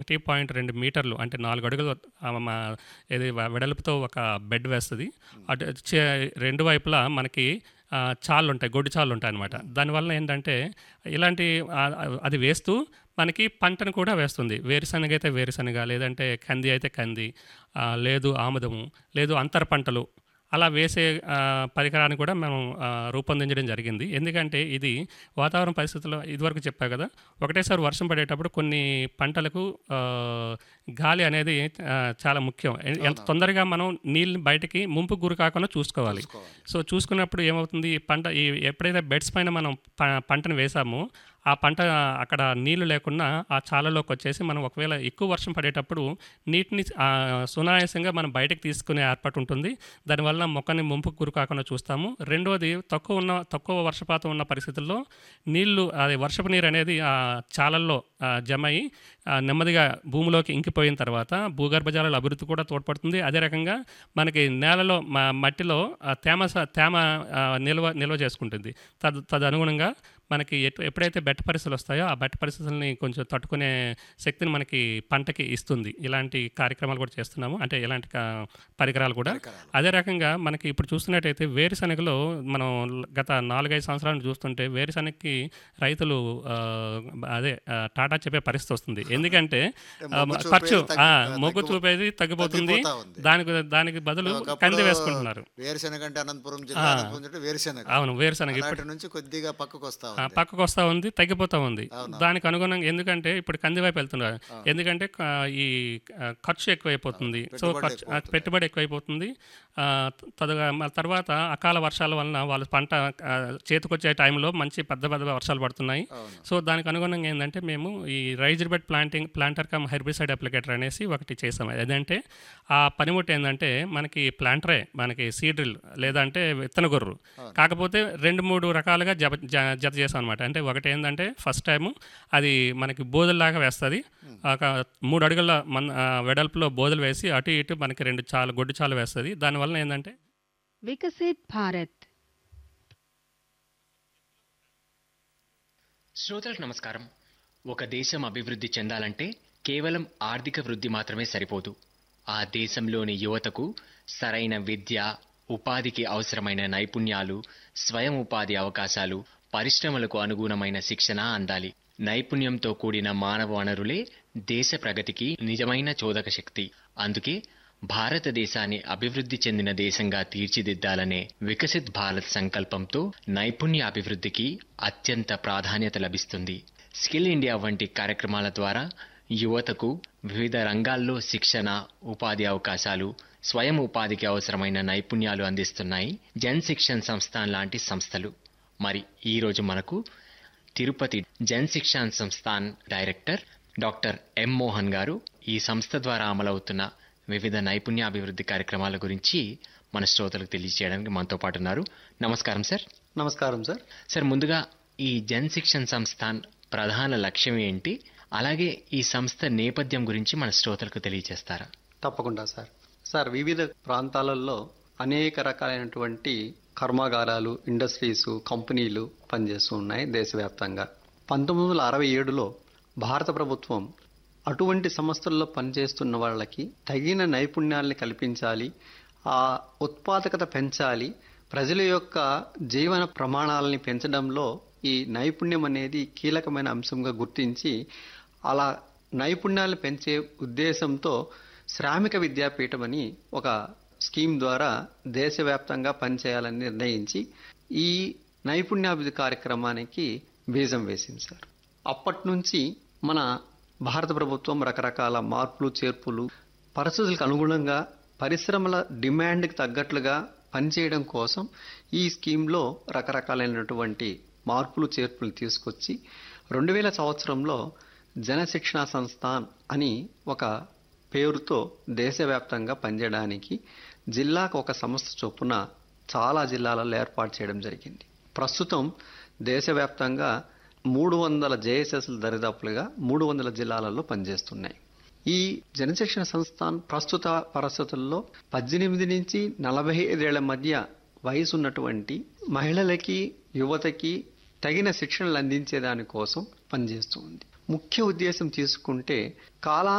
ఒకటి పాయింట్ రెండు మీటర్లు అంటే నాలుగు అడుగులు ఆ, మా ఇది వ- వెడల్పుతో ఒక బెడ్ వేస్తుంది అటు చే- రెండు వైపులా మనకి ఆ, చాళ్ళు ఉంటాయి గొడ్డు చాళ్ళు ఉంటాయి అనమాట దానివల్ల ఏంటంటే ఇలాంటి ఆ, అది వేస్తూ మనకి పంటను కూడా వేస్తుంది వేరుశనగ అయితే వేరుశనగ లేదంటే కంది అయితే కంది ఆ, లేదు ఆముదము లేదు అంతర పంటలు అలా వేసే ఆ, పరికరాన్ని కూడా మనం ఆ, రూపొందించడం జరిగింది ఎందుకంటే ఇది వాతావరణ పరిస్థితుల్లో ఇదివరకు చెప్పా కదా ఒకటేసారి వర్షం పడేటప్పుడు కొన్ని పంటలకు ఆ, గాలి అనేది ఆ, చాలా ముఖ్యం ఎ- ఎంత తొందరగా మనం నీళ్ళని బయటికి ముంపు గురి కాకుండా చూసుకోవాలి సో చూసుకున్నప్పుడు ఏమవుతుంది ఈ పంట ఈ ఎప్పుడైతే బెడ్స్ పైన మనం ప- పంటను వేసామో ఆ పంట అక్కడ నీళ్లు లేకుండా ఆ చాలలోకి వచ్చేసి మనం ఒకవేళ ఎక్కువ వర్షం పడేటప్పుడు నీటిని ఆ, సునాయాసంగా మనం బయటకు తీసుకునే ఏర్పాటు ఉంటుంది దానివల్ల మొక్కని ముంపుకు గురి కాకుండా చూస్తాము రెండోది తక్కువ ఉన్న తక్కువ వర్షపాతం ఉన్న పరిస్థితుల్లో నీళ్లు అది వర్షపు నీరు అనేది ఆ చాలల్లో ఆ, జమ అయి ఆ, నెమ్మదిగా భూమిలోకి ఇంకిపోయిన తర్వాత భూగర్భ జలాల అభివృద్ధి కూడా తోడ్పడుతుంది అదే రకంగా మనకి నేలలో మా మట్టిలో ఆ తేమ స- తేమ ఆ, నిల్వ నిల్వ చేసుకుంటుంది తద్ తదనుగుణంగా మనకి ఎటు ఎప్పుడైతే బెట్ట పరిస్థితులు వస్తాయో ఆ బెట్ట పరిస్థితుల్ని కొంచెం తట్టుకునే శక్తిని మనకి పంటకి ఇస్తుంది ఇలాంటి కార్యక్రమాలు కూడా చేస్తున్నాము అంటే ఇలాంటి కా- పరికరాలు కూడా అదే రకంగా మనకి ఇప్పుడు చూస్తున్నట్టయితే వేరుశనగలో మనం గత నాలుగైదు సంవత్సరాలు చూస్తుంటే వేరుశనగకి రైతులు ఆ, అదే ఆ, టాటా చెప్పే పరిస్థితి వస్తుంది ఎందుకంటే ఆ, మొగ్గు చూపేది ఖర్చు తగ్గి- ఆ, తగ్గిపో- మొగ్గు చూపేది తగ్గిపోతుంది తగ్గిపోతా ఉంది. దానికి దానికి బదులు ఒకప్పుడు కంది వేసుకుంటున్నారు వేరుశనగ అంటే అనంతపురం జిల్లా అనంతపురం జిల్లా వేరుశనగ అవును వేరుశనగ ఇప్పుడు అలాంటి నుంచి కొద్దిగా పక్కకు వస్తా ఆ, ఉంది పక్కకు వస్తూ ఉంది తగ్గిపోతూ ఉంది దానికి అనుగుణంగా ఎందుకంటే ఇప్పుడు కంది వైపు వెళ్తున్నారు ఎందుకంటే క- ఈ ఆ, ఖర్చు ఎక్కువైపోతుంది సో పెట్టుబడి ఖర్చు ఆ, పెట్టుబడి ఎక్కువైపోతుంది ఆ, తదుగా మ- తర్వాత అకాల వర్షాల వలన వాళ్ళ పంట ఆ, చేతికొచ్చే టైంలో మంచి పెద్ద పెద్ద వర్షాలు పడుతున్నాయి సో దానికి అనుగుణంగా ఏంటంటే మేము ఈ raiser bed planting planter cum herbicide applicator అనేసి ఒకటి చేసాం అదంటే ఆ పనిముట్టు ఏంటంటే మనకి ప్లాంటరే మనకి సీడ్రిల్ లేదంటే విత్తన గొర్రు కాకపోతే రెండు మూడు రకాలుగా జత జ- జత చేసాం అనమాట అంటే ఒకటి ఏంటంటే ఫస్ట్ టైము అది మనకి బోధల్లాగా వేస్తుంది ఒక మూడు అడుగుల మన ఆ, వెడల్పులో బోధలు వేసి అటు ఇటు మనకి రెండు చాలు గొడ్డు చాలు వేస్తుంది దానివల్ల ఏంటంటే వికసిత్ భారత్ శ్రోతలకు నమస్కారం ఒక దేశం అభివృద్ధి చెందాలంటే కేవలం ఆర్థిక వృద్ధి మాత్రమే సరిపోదు ఆ దేశంలోని యువతకు సరైన విద్య ఉపాధికి అవసరమైన నైపుణ్యాలు స్వయం ఉపాధి అవకాశాలు పరిశ్రమలకు అనుగుణమైన శిక్షణ అందాలి నైపుణ్యంతో కూడిన మానవ వనరులే దేశ ప్రగతికి నిజమైన చోదక శక్తి అందుకే భారతదేశాన్ని అభివృద్ధి చెందిన దేశంగా తీర్చిదిద్దాలనే వికసిత్ భారత్ సంకల్పంతో నైపుణ్య అభివృద్ధికి అత్యంత ప్రాధాన్యత లభిస్తుంది స్కిల్ ఇండియా వంటి కార్యక్రమాల ద్వారా యువతకు వివిధ రంగాల్లో శిక్షణ ఉపాధి అవకాశాలు స్వయం ఉపాధికి అవసరమైన నైపుణ్యాలు అందిస్తున్నాయి జన్ శిక్షణ్ సంస్థాన్ లాంటి సంస్థలు మరి ఈ రోజు మనకు Tirupati Jan Shikshan Sansthan director doctor M Mohan garu ఈ సంస్థ ద్వారా అమలవుతున్న వివిధ నైపుణ్యాభివృద్ధి కార్యక్రమాల గురించి మన శ్రోతలకు తెలియజేయడానికి మనతో పాటు ఉన్నారు నమస్కారం సార్ నమస్కారం సార్ సార్ ముందుగా ఈ జన్ శిక్షణ్ సంస్థాన్ ప్రధాన లక్ష్యం ఏంటి అలాగే ఈ సంస్థ నేపథ్యం గురించి మన శ్రోతలకు తెలియజేస్తారా తప్పకుండా సార్ సార్ వివిధ ప్రాంతాలలో అనేక రకాలైనటువంటి కర్మాగారాలు ఇండస్ట్రీస్ కంపెనీలు పనిచేస్తూ ఉన్నాయి దేశవ్యాప్తంగా పంతొమ్మిది వందల అరవై ఏడులో భారత ప్రభుత్వం అటువంటి సంస్థల్లో పనిచేస్తున్న వాళ్ళకి తగిన నైపుణ్యాల్ని కల్పించాలి ఆ ఉత్పాదకత పెంచాలి ప్రజల యొక్క జీవన ప్రమాణాలని పెంచడంలో ఈ నైపుణ్యం అనేది కీలకమైన అంశంగా గుర్తించి అలా నైపుణ్యాలు పెంచే ఉద్దేశంతో శ్రామిక విద్యాపీఠం అని ఒక స్కీమ్ ద్వారా దేశవ్యాప్తంగా పనిచేయాలని నిర్ణయించి ఈ నైపుణ్యాభివృద్ధి కార్యక్రమానికి బీజం వేసింది సార్ అప్పటి నుంచి మన భారత ప్రభుత్వం రకరకాల మార్పులు చేర్పులు పరిస్థితులకు అనుగుణంగా పరిశ్రమల డిమాండ్కి తగ్గట్లుగా పనిచేయడం కోసం ఈ స్కీమ్లో రకరకాలైనటువంటి మార్పులు చేర్పులు తీసుకొచ్చి రెండు వేల సంవత్సరంలో జనశిక్షణ సంస్థాన్ అని ఒక పేరుతో దేశవ్యాప్తంగా పనిచేయడానికి జిల్లాకు ఒక సంస్థ చొప్పున చాలా జిల్లాలలో ఏర్పాటు చేయడం జరిగింది ప్రస్తుతం దేశవ్యాప్తంగా మూడు వందల జేఎస్ఎస్ల దరిదాపులుగా మూడు వందల జిల్లాలలో పనిచేస్తున్నాయి ఈ జనశిక్షణ సంస్థాన్ ప్రస్తుత పరిస్థితుల్లో పద్దెనిమిది నుంచి నలభై ఐదేళ్ల మధ్య వయసు ఉన్నటువంటి మహిళలకి యువతకి తగిన శిక్షణలు అందించే దానికోసం పనిచేస్తుంది ముఖ్య ఉద్దేశం తీసుకుంటే కాలా